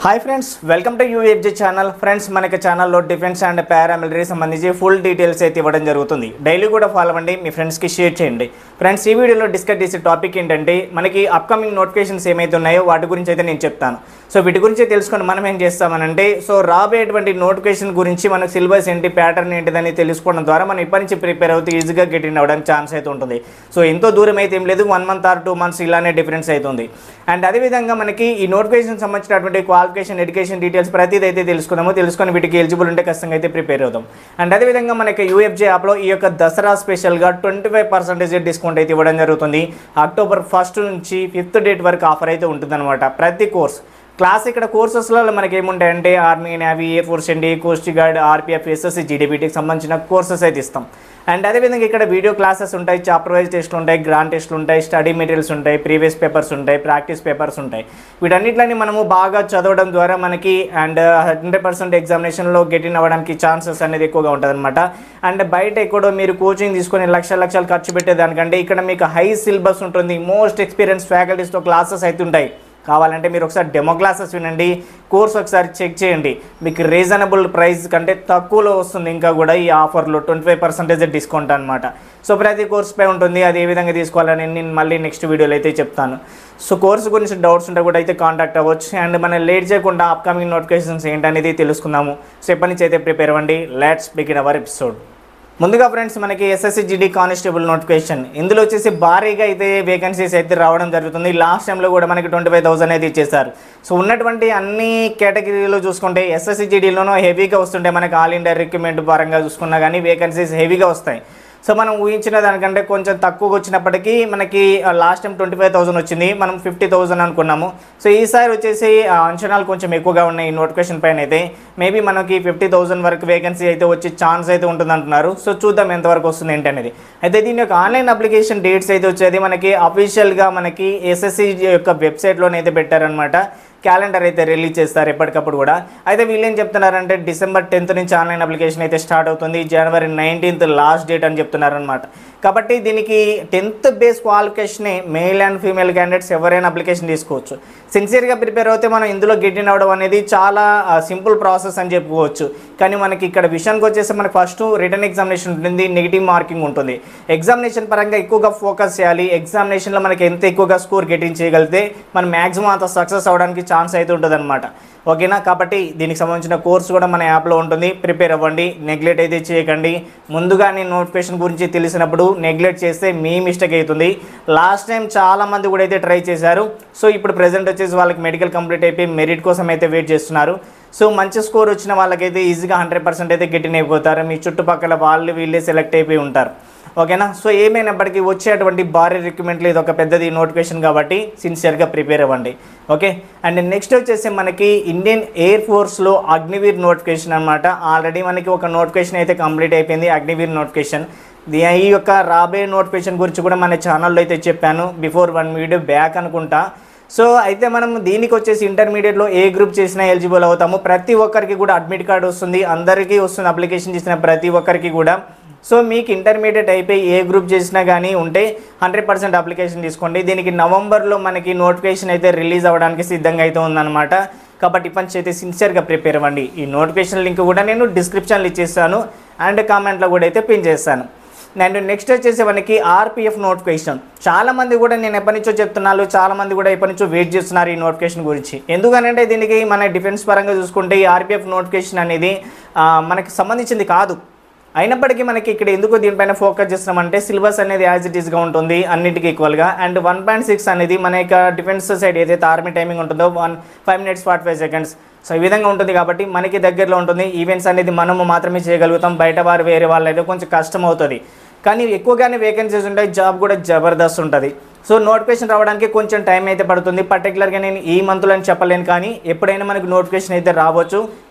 hi friends welcome to UFJ channel friends మనకి ఛానల్లో defence and paramilitary సంబంధించి full details అయితే ఇవ్వడం జరుగుతుంది డైలీ కూడా ఫాలో అవ్వండి మీ ఫ్రెండ్స్కి షేర్ చేయండి ఫ్రెండ్స్ ఈ వీడియోలో డిస్కస్ చేసే టాపిక్ ఏంటంటే మనకి అప్కమింగ్ నోటిఫికేషన్స్ ఏమైతే ఉన్నాయో వాటి గురించి అయితే నేను చెప్తాను సో వీటి గురించి తెలుసుకొని మనం ఏం చేస్తామనంటే సో రాబోయేటువంటి నోటిఫికేషన్ గురించి మనకు సిలబస్ ఏంటి ప్యాటర్న్ ఏంటిదని తెలుసుకోవడం ద్వారా మనం ఇప్పటి నుంచి ప్రిపేర్ అవుతూ ఈజీగా గెట్ ఇన్ అవ్వడానికి ఛాన్స్ అయితే ఉంటుంది సో ఎంతో దూరం అయితే ఏం లేదు one month or two months ఇలానే డిఫరెన్స్ అవుతుంది అండ్ అదేవిధంగా మనకి ఈ నోటిఫికేషన్ సంబంధించినటువంటి క్వాలిఫికేషన్ ఎడ్యుకేషన్ డీటెయిల్స్ ప్రతిదీ అయితే తెలుసుకుందాము తెలుసుకొని వీటికి ఎలిజిబుల్ ఉంటే ఖచ్చితంగా అయితే ప్రిపేర్ అవుతాం అండ్ అదేవిధంగా మనకి యూఎఫ్జే యాప్లో ఈ యొక్క దసరా స్పెషల్గా ట్వంటీ ఫైవ్ పర్సెంటేజ్ డిస్కౌంట్ అయితే ఇవ్వడం జరుగుతుంది అక్టోబర్ ఫస్ట్ నుంచి ఫిఫ్త్ డేట్ వరకు ఆఫర్ అయితే ఉంటుందన్నమాట ప్రతి కోర్స్ క్లాస్ ఇక్కడ కోర్సెస్లో మనకి ఏముంటాయంటే ఆర్మీ నేవీ ఎయిర్ ఫోర్స్ అండి కోస్ట్ గార్డ్ ఆర్పిఎఫ్ ఎస్ఎస్సి జీడీబీటీకి సంబంధించిన కోర్సెస్ అయితే ఇస్తాం అండ్ అదేవిధంగా ఇక్కడ వీడియో క్లాసెస్ ఉంటాయి చాప్టర్ వైజ్ టెస్ట్లు ఉంటాయి గ్రాండ్ టెస్ట్లు ఉంటాయి స్టడీ మెటీరియల్స్ ఉంటాయి ప్రీవియస్ పేపర్స్ ఉంటాయి ప్రాక్టీస్ పేపర్స్ ఉంటాయి వీటన్నిటిని మనము బాగా చదవడం ద్వారా మనకి అండ్ హండ్రెడ్ పర్సెంట్ ఎగ్జామినేషన్లో గెట్ ఇన్ అవ్వడానికి ఛాన్సెస్ అనేది ఎక్కువగా ఉంటుంది అండ్ బయట ఎక్కడో మీరు కోచింగ్ తీసుకొని లక్షల లక్షలు ఖర్చు పెట్టేదానికంటే ఇక్కడ మీకు హై సిలబస్ ఉంటుంది మోస్ట్ ఎక్స్పీరియన్స్ ఫ్యాకల్టీస్తో క్లాసెస్ అయితే ఉంటాయి కావాలంటే మీరు ఒకసారి డెమో క్లాసెస్ వినండి కోర్స్ ఒకసారి చెక్ చేయండి మీకు రీజనబుల్ ప్రైస్ కంటే తక్కువలో వస్తుంది ఇంకా కూడా ఈ ఆఫర్లో ట్వంటీ ఫైవ్ పర్సెంటేజ్ డిస్కౌంట్ అనమాట సో ప్రతి కోర్స్పై ఉంటుంది అది ఏ విధంగా తీసుకోవాలని నేను మళ్ళీ నెక్స్ట్ వీడియోలో అయితే చెప్తాను సో కోర్స్ గురించి డౌట్స్ ఉంటే కూడా అయితే కాంటాక్ట్ అవ్వచ్చు అండ్ మనం లేట్ చేయకుండా అప్కమింగ్ నోటిఫికేషన్స్ ఏంటనేది తెలుసుకుందాము సో ఎప్పటి నుంచి అయితే ప్రిపేర్ అవ్వండి లెట్స్ బిగిన్ అవర్ ఎపిసోడ్ ముందుగా ఫ్రెండ్స్ మనకి ఎస్ఎస్సి జీడీ కానిస్టేబుల్ నోటిఫికేషన్ ఇందులో వచ్చేసి భారీగా అయితే వేకెన్సీస్ అయితే రావడం జరుగుతుంది లాస్ట్ టైంలో కూడా మనకి ట్వంటీ ఫైవ్ థౌసండ్ అయితే ఇచ్చేసారు సో ఉన్నటువంటి అన్ని కేటగిరీలో చూసుకుంటే ఎస్ఎస్సి జీడీలోనూ హెవీగా వస్తుంటాయి మనకి ఆల్ ఇండియా రిక్రూట్మెంట్ పరంగా చూసుకున్నా కానీ వేకెన్సీస్ హెవీగా వస్తాయి సో మనం ఊహించిన దానికంటే కొంచెం తక్కువగా వచ్చినప్పటికీ మనకి last time twenty five thousand వచ్చింది మనం ఫిఫ్టీ థౌసండ్ అనుకున్నాము సో ఈసారి వచ్చేసి ఆ, అంచనాలు కొంచెం ఎక్కువగా ఉన్నాయి ఈ నోటిఫికేషన్ పైన అయితే మేబీ మనకి ఫిఫ్టీ థౌసండ్ వరకు వేకెన్సీ అయితే వచ్చే ఛాన్స్ అయితే ఉంటుంది అంటున్నారు సో చూద్దాం ఎంతవరకు వస్తుంది ఏంటి అనేది అయితే దీని యొక్క ఆన్లైన్ అప్లికేషన్ డేట్స్ అయితే వచ్చేది మనకి అఫీషియల్గా మనకి ఎస్ఎస్సి యొక్క వెబ్సైట్లోనే అయితే పెట్టారనమాట క్యాలెండర్ అయితే రిలీజ్ చేస్తారు ఎప్పటికప్పుడు కూడా అయితే వీళ్ళు ఏం చెప్తున్నారంటే డిసెంబర్ టెన్త్ నుంచి ఆన్లైన్ అప్లికేషన్ అయితే స్టార్ట్ అవుతుంది జనవరి నైన్టీన్త్ లాస్ట్ డేట్ అని చెప్తున్నారనమాట కాబట్టి దీనికి టెన్త్ బేస్ క్వాలిఫికేషనే మేల్ అండ్ ఫీమేల్ క్యాండిడేట్స్ ఎవరైనా అప్లికేషన్ తీసుకోవచ్చు సిన్సియర్గా ప్రిపేర్ అయితే మనం ఇందులో గెట్ ఇన్ అవ్వడం అనేది చాలా సింపుల్ ప్రాసెస్ అని చెప్పుకోవచ్చు కానీ మనకి ఇక్కడ విషయానికి వచ్చేసి మనకి ఫస్ట్ రిటర్న్ ఎగ్జామినేషన్ ఉంటుంది నెగిటివ్ మార్కింగ్ ఉంటుంది ఎగ్జామినేషన్ పరంగా ఎక్కువగా ఫోకస్ చేయాలి ఎగ్జామినేషన్లో మనకి ఎంత ఎక్కువగా స్కోర్ గెటింగ్ చేయగలిగితే మనం మ్యాక్సిమం అంత సక్సెస్ అవ్వడానికి ఛాన్స్ అయితే ఉంటుంది ఓకేనా కాబట్టి దీనికి సంబంధించిన కోర్స్ కూడా మన యాప్లో ఉంటుంది ప్రిపేర్ అవ్వండి నెగ్లెక్ట్ అయితే చేయకండి ముందుగా నేను నోటిఫికేషన్ గురించి తెలిసినప్పుడు నెగ్లెక్ట్ చేస్తే మీ మిస్టేక్ అవుతుంది లాస్ట్ టైం చాలా మంది కూడా అయితే ట్రై చేశారు సో ఇప్పుడు ప్రజెంట్ వచ్చేసి వాళ్ళకి మెడికల్ కంప్లీట్ అయిపోయి మెరిట్ కోసం అయితే వెయిట్ చేస్తున్నారు సో మంచి స్కోర్ వచ్చిన వాళ్ళకైతే ఈజీగా హండ్రెడ్ పర్సెంట్ అయితే గెటిన్ అయిపోతారు మీ చుట్టుపక్కల వాళ్ళు వీళ్ళే సెలెక్ట్ అయిపోయి ఉంటారు ఓకేనా సో ఏమైనప్పటికీ వచ్చేటువంటి భారీ రిక్రూట్మెంట్లు ఇది ఒక పెద్దది నోటిఫికేషన్ కాబట్టి సిన్సియర్గా ప్రిపేర్ అవ్వండి ఓకే అండ్ నెక్స్ట్ వచ్చేసి మనకి ఇండియన్ ఎయిర్ ఫోర్స్లో అగ్నివీర్ నోటిఫికేషన్ అనమాట ఆల్రెడీ మనకి ఒక నోటిఫికేషన్ అయితే కంప్లీట్ అయిపోయింది అగ్నివీర్ నోటిఫికేషన్ దీ- ఈ యొక్క రాబోయే నోటిఫికేషన్ గురించి కూడా మన ఛానల్లో అయితే చెప్పాను బిఫోర్ వన్ వీడియో బ్యాక్ అనుకుంటా సో అయితే మనం దీనికి వచ్చేసి ఇంటర్మీడియట్లో ఏ గ్రూప్ చేసినా ఎలిజిబుల్ అవుతాము ప్రతి ఒక్కరికి కూడా అడ్మిట్ కార్డు వస్తుంది అందరికీ వస్తుంది అప్లికేషన్ చేసిన ప్రతి ఒక్కరికి కూడా సో మీకు ఇంటర్మీడియట్ అయిపోయి ఏ గ్రూప్ చేసినా కానీ ఉంటే హండ్రెడ్ పర్సెంట్ అప్లికేషన్ తీసుకోండి దీనికి నవంబర్లో మనకి నోటిఫికేషన్ అయితే రిలీజ్ అవ్వడానికి సిద్ధంగా అయితే ఉందన్నమాట కాబట్టి ఇప్పటి నుంచి అయితే సిన్సియర్గా ప్రిపేర్ అవ్వండి ఈ నోటిఫికేషన్ లింక్ కూడా నేను డిస్క్రిప్షన్లో ఇచ్చేస్తాను అండ్ కామెంట్లో కూడా అయితే పిన్ చేస్తాను అండ్ నెక్స్ట్ వచ్చేసి మనకి ఆర్పిఎఫ్ నోటిఫికేషన్ చాలా మంది కూడా నేను ఎప్పటి నుంచో చెప్తున్నాను చాలా మంది కూడా ఎప్పటి నుంచో వెయిట్ చేస్తున్నారు ఈ నోటిఫికేషన్ గురించి ఎందుకనంటే దీనికి మన డిఫెన్స్ పరంగా చూసుకుంటే ఈ ఆర్పిఎఫ్ నోటిఫికేషన్ అనేది ఆ, మనకి సంబంధించింది కాదు అయినప్పటికీ మనకి ఇక్కడ ఎందుకు దీనిపైన ఫోకస్ చేస్తున్నామంటే సిలబస్ అనేది యాజ్ ఇట్ ఈస్గా ఉంటుంది అన్నిటికీ ఈక్వల్గా అండ్ వన్ పాయింట్ సిక్స్ అనేది మన యొక్క డిఫెన్స్ సైడ్ ఏదైతే ఆర్మీ టైమింగ్ ఉంటుందో one five minutes forty five seconds so ఈ విధంగా ఉంటుంది కాబట్టి మనకి దగ్గరలో ఉంటుంది ఈవెంట్స్ అనేది మనము మాత్రమే చేయగలుగుతాం బయట వారు వేరే వాళ్ళు అయితే కొంచెం కష్టం అవుతుంది కానీ ఎక్కువగానే వేకెన్సీస్ ఉంటాయి జాబ్ కూడా జబర్దస్త్ ఉంటుంది సో నోటిఫికేషన్ రావడానికి కొంచెం టైం అయితే పడుతుంది పర్టికులర్గా నేను ఈ మంత్లో అని చెప్పలేను కానీ ఎప్పుడైనా మనకు నోటిఫికేషన్ అయితే రావచ్చు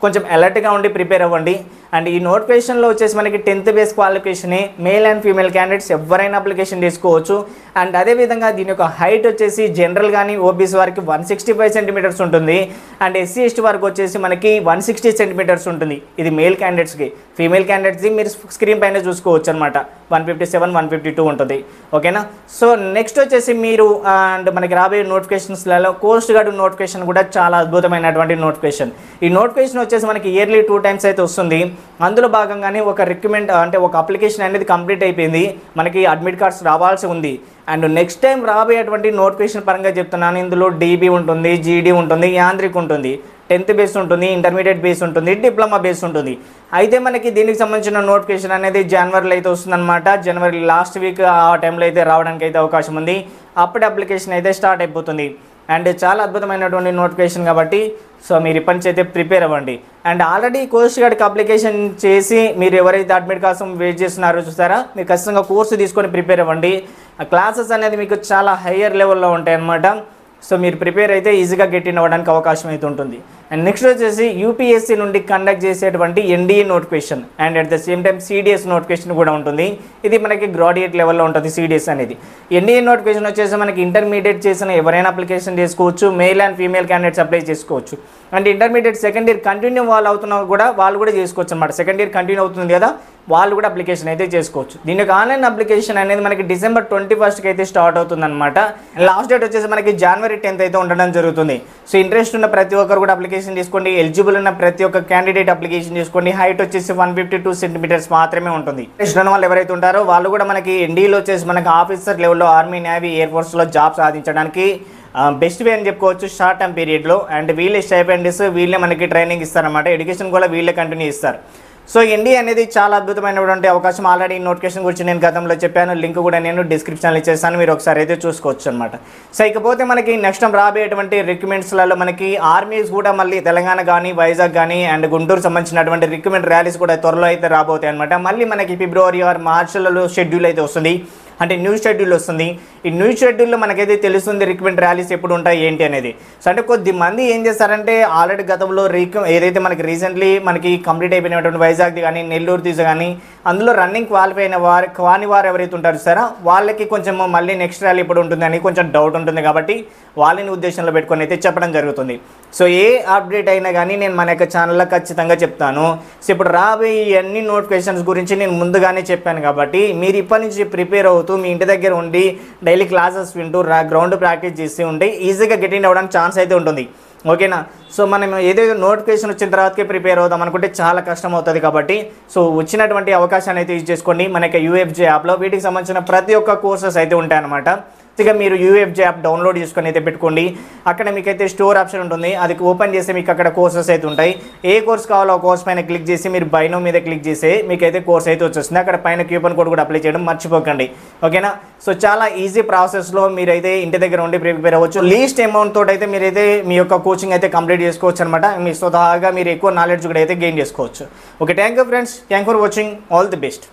కొంచెం అలర్ట్గా ఉండి ప్రిపేర్ అవ్వండి అండ్ ఈ నోటిఫికేషన్లో వచ్చేసి మనకి tenth base qualification male and female candidates ఎవరైనా అప్లికేషన్ చేసుకోవచ్చు అండ్ అదేవిధంగా దీని యొక్క హైట్ వచ్చేసి జనరల్ కానీ ఓబీసీ వారికి వన్ సిక్స్టీ ఫైవ్ సెంటీమీటర్స్ ఉంటుంది అండ్ ఎస్సీ ఎస్టీ వారికి వచ్చేసి మనకి వన్ సిక్స్టీ సెంటీమీటర్స్ ఉంటుంది ఇది మేల్ క్యాండిడేట్స్కి ఫీమేల్ క్యాండిడేట్స్ది మీరు స్క్రీన్ పైన చూసుకోవచ్చు అనమాట one fifty seven one fifty two ఉంటుంది ఓకేనా సో నెక్స్ట్ వచ్చేసి మీరు అండ్ మనకి రాబోయే నోటిఫికేషన్స్లలో కోస్ట్ గార్డ్ నోటిఫికేషన్ కూడా చాలా అద్భుతమైనటువంటి నోటిఫికేషన్ ఈ నోటిఫికేషన్ వచ్చేసి మనకి ఇయర్లీ టూ టైమ్స్ అయితే వస్తుంది అందులో భాగంగానే ఒక రిక్రూట్మెంట్ అంటే ఒక అప్లికేషన్ అనేది కంప్లీట్ అయిపోయింది మనకి అడ్మిట్ కార్డ్స్ రావాల్సి ఉంది అండ్ నెక్స్ట్ టైం రాబోయేటువంటి నోటిఫికేషన్ పరంగా చెప్తున్నాను ఇందులో డీబీ ఉంటుంది జీడీ ఉంటుంది యాంత్రిక్ ఉంటుంది టెన్త్ బేస్ ఉంటుంది ఇంటర్మీడియట్ బేస్ ఉంటుంది డిప్లొమా బేస్ ఉంటుంది అయితే మనకి దీనికి సంబంధించిన నోటిఫికేషన్ అనేది జనవరిలో అయితే వస్తుందన్నమాట జనవరి లాస్ట్ వీక్ ఆ టైంలో అయితే రావడానికి అయితే అవకాశం ఉంది అప్పుడే అప్లికేషన్ అయితే స్టార్ట్ అయిపోతుంది అండ్ చాలా అద్భుతమైనటువంటి నోటిఫికేషన్ కాబట్టి సో మీరు ఇప్పటి నుంచి అయితే ప్రిపేర్ అవ్వండి అండ్ ఆల్రెడీ కోస్ట్ గార్డ్కి అప్లికేషన్ చేసి మీరు ఎవరైతే అడ్మిట్ కోసం వెయిట్ చేస్తున్నారో చూస్తారా మీరు ఖచ్చితంగా కోర్సు తీసుకొని ప్రిపేర్ అవ్వండి ఆ క్లాసెస్ అనేది మీకు చాలా హయ్యర్ లెవెల్లో ఉంటాయి అన్నమాట సో మీరు ప్రిపేర్ అయితే ఈజీగా గెట్ ఇన్ అవ్వడానికి అవకాశం అయితే ఉంటుంది అండ్ నెక్స్ట్ వచ్చేసి యూపీఎస్సీ నుండి కండక్ట్ చేసేటువంటి NDA notification and at the same time CDS notification కూడా ఉంటుంది ఇది మనకి గ్రాడ్యుయేట్ లెవెల్లో ఉంటుంది సిడిఎస్ అనేది ఎన్డీఏ నోటిఫికేషన్ వచ్చేసి మనకి ఇంటర్మీడియట్ చేసిన ఎవరైనా అప్లికేషన్ చేసుకోవచ్చు male and female candidates apply చేసుకోవచ్చు and intermediate second year continue వాళ్ళు అవుతున్నా కూడా వాళ్ళు కూడా చేసుకోవచ్చు అనమాట సెకండ్ ఇయర్ కంటిన్యూ అవుతుంది కదా వాళ్ళు కూడా అప్లికేషన్ అయితే చేసుకోవచ్చు దీని యొక్క ఆన్లైన్ అప్లికేషన్ అనేది మనకి డిసెంబర్ ట్వంటీ ఫస్ట్కి అయితే స్టార్ట్ అవుతుంది అనమాట లాస్ట్ డేట్ వచ్చేసి మనకి జనవరి టెన్త్ అయితే ఉండడం జరుగుతుంది సో ఇంట్రెస్ట్ ఉన్న ప్రతి ఒక్కరు కూడా అప్లికేషన్ తీసుకోండి ఎలిజిబుల్ ఉన్న ప్రతి ఒక్క క్యాండిడేట్ అప్లికేషన్ తీసుకోండి హైట్ వచ్చేసి వన్ ఫిఫ్టీ టూ సెంటీమీటర్స్ మాత్రమే ఉంటుంది ఇంట్రెస్ట్ ఉన్న వాళ్ళు ఎవరైతే ఉంటారో వాళ్ళు కూడా మనకి ఎన్డీలో వచ్చేసి మనకి ఆఫీసర్ లెవెల్లో ఆర్మీ నేవీ ఎయిర్ ఫోర్స్లో జాబ్ సాధించడానికి బెస్ట్ వే అని చెప్పుకోవచ్చు షార్ట్ టర్మ్ పీరియడ్లో అండ్ వీళ్ళే స్టైపెండెస్ వీళ్ళే మనకి ట్రైనింగ్ ఇస్తారన్నమాట ఎడ్యుకేషన్ కూడా వీళ్ళే కంటిన్యూ ఇస్తారు సో ఎన్డీ అనేది చాలా అద్భుతమైనటువంటి అవకాశం ఆల్రెడీ నోటిఫికేషన్ గురించి నేను గతంలో చెప్పాను లింక్ కూడా నేను డిస్క్రిప్షన్లో ఇచ్చేస్తాను మీరు ఒకసారి అయితే చూసుకోవచ్చు అనమాట సో ఇకపోతే మనకి నెక్స్ట్ టైం రాబోయేటువంటి రిక్రూట్మెంట్స్లలో మనకి ఆర్మీస్ కూడా మళ్ళీ తెలంగాణ కానీ వైజాగ్ కానీ అండ్ గుంటూరు సంబంధించినటువంటి రిక్రూట్మెంట్ ర్యాలీస్ కూడా త్వరలో అయితే రాబోతాయి అనమాట మళ్ళీ మనకి ఫిబ్రవరి ఆర్ మార్చిలలో షెడ్యూల్ అయితే వస్తుంది అంటే న్యూ షెడ్యూల్ వస్తుంది ఈ న్యూ షెడ్యూల్లో మనకైతే తెలుస్తుంది రిక్రూట్మెంట్ ర్యాలీస్ ఎప్పుడు ఉంటాయి ఏంటి అనేది సో అంటే కొద్ది మంది ఏం చేస్తారంటే ఆల్రెడీ గతంలో రిక్ ఏదైతే మనకి రీసెంట్లీ మనకి కంప్లీట్ అయిపోయినటువంటి వైజాగ్ది కానీ నెల్లూరు తీసి కానీ అందులో రన్నింగ్ క్వాలిఫై అయిన వారు కాని వారు ఎవరైతే ఉంటారో సారా వాళ్ళకి కొంచెం మళ్ళీ నెక్స్ట్ ర్యాలీ ఇప్పుడు ఉంటుందని కొంచెం డౌట్ ఉంటుంది కాబట్టి వాళ్ళని ఉద్దేశంలో పెట్టుకొని అయితే చెప్పడం జరుగుతుంది సో ఏ అప్డేట్ అయినా కానీ నేను మన యొక్క ఛానల్లో ఖచ్చితంగా చెప్తాను సో ఇప్పుడు రాబోయే ఈ అన్ని నోటిఫికేషన్స్ గురించి నేను ముందుగానే చెప్పాను కాబట్టి మీరు ఇప్పటి నుంచి ప్రిపేర్ అవుతూ మీ ఇంటి దగ్గర ఉండి డైలీ క్లాసెస్ వింటూ రా గ్రౌండ్ ప్రాక్టీస్ చేస్తూ ఉంటే ఈజీగా గెట్ ఇన్ అవ్వడానికి ఛాన్స్ అయితే ఉంటుంది ఓకేనా సో మనం ఏదైతే నోటిఫికేషన్ వచ్చిన తర్వాతకే ప్రిపేర్ అవుదాం అనుకుంటే చాలా కష్టం అవుతుంది కాబట్టి సో వచ్చినటువంటి అవకాశాన్ని అయితే యూజ్ చేసుకోండి మనకి యూఎఫ్జే యాప్లో వీటికి సంబంధించిన ప్రతి ఒక్క కోర్సెస్ అయితే ఉంటాయన్నమాట ఇక మీరు యూఎఫ్జే యాప్ డౌన్లోడ్ చేసుకొని అయితే పెట్టుకోండి అక్కడ మీకైతే స్టోర్ ఆప్షన్ ఉంటుంది అది ఓపెన్ చేస్తే మీకు అక్కడ కోర్సెస్ అయితే ఉంటాయి ఏ కోర్స్ కావాలో ఆ కోర్స్ పైన క్లిక్ చేసి మీరు బైనో మీద క్లిక్ చేస్తే మీకైతే కోర్స్ అయితే వచ్చేస్తుంది అక్కడ పైన క్యూపన్ కోడ్ కూడా అప్లై చేయడం మర్చిపోకండి ఓకేనా సో చాలా ఈజీ ప్రాసెస్లో మీరైతే ఇంటి దగ్గర ఉండి ప్రిపేర్ అవ్వచ్చు లీస్ట్ అమౌంట్ తోటి అయితే మీరైతే మీ యొక్క కోచింగ్ అయితే కంప్లీట్ చేసుకోవచ్చు అనమాట మీ స్వతహాగా మీరు ఎక్కువ నాలెడ్జ్ కూడా అయితే గెయిన్ చేసుకోవచ్చు okay thank you friends thank for watching all the best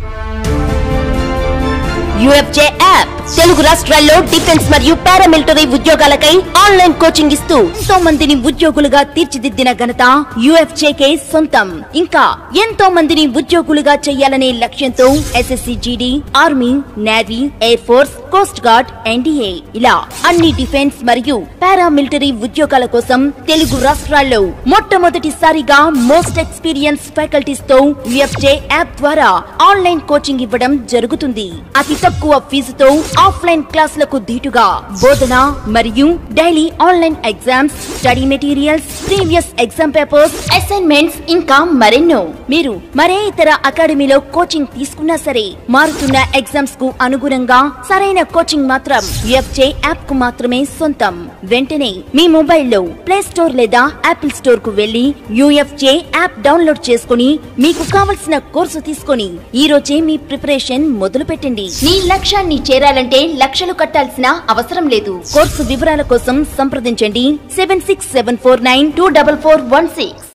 UFJ app Telugu రాష్ట్రాల్లో డిఫెన్స్ మరియు పారామిలిటరీ ఉద్యోగాలకై ఆన్లైన్ కోచింగ్ ఇస్తూ ఎంతో మందిని ఉద్యోగులుగా తీర్చిదిద్దిన ఘనత యుఎఫ్జేకే సొంతం ఇంకా ఎంతో మందిని ఉద్యోగులుగా చేయాలనే లక్ష్యంతో SSC GD army navy air force coast guard NDA ఇలా అన్ని డిఫెన్స్ మరియు పారామిలిటరీ ఉద్యోగాల కోసం తెలుగు రాష్ట్రాల్లో మొట్టమొదటిసారిగా మోస్ట్ ఎక్స్పీరియన్స్ ఫ్యాకల్టీస్ తో యుఎఫ్జే యాప్ ద్వారా ఆన్లైన్ కోచింగ్ ఇవ్వడం జరుగుతుంది అతి తక్కువ ఫీజుతో ఆఫ్లైన్ క్లాసులకు దీటుగా బోధన మరియు daily online exams study materials previous exam papers assignments ఇంకా మరెన్నో మీరు మరే ఇతర అకాడమీలో కోచింగ్ తీసుకున్నా సరే మారుతున్న ఎగ్జామ్స్ కు అనుగుణంగా సరైన కోచింగ్ మాత్రం ఎఫ్జే యాప్ కు మాత్రమే సొంతం వెంటనే మీ మొబైల్లో ప్లే స్టోర్ లేదా యాపిల్ స్టోర్ కు వెళ్లి యూఎఫ్జే యాప్ డౌన్లోడ్ చేసుకుని మీకు కావలసిన కోర్సు తీసుకొని ఈ రోజే మీ ప్రిపరేషన్ మొదలు పెట్టండి మీ లక్ష్యాన్ని చేరాలంటే లక్షలు కట్టాల్సిన అవసరం లేదు కోర్సు వివరాల కోసం సంప్రదించండి seven six seven four nine two double four one six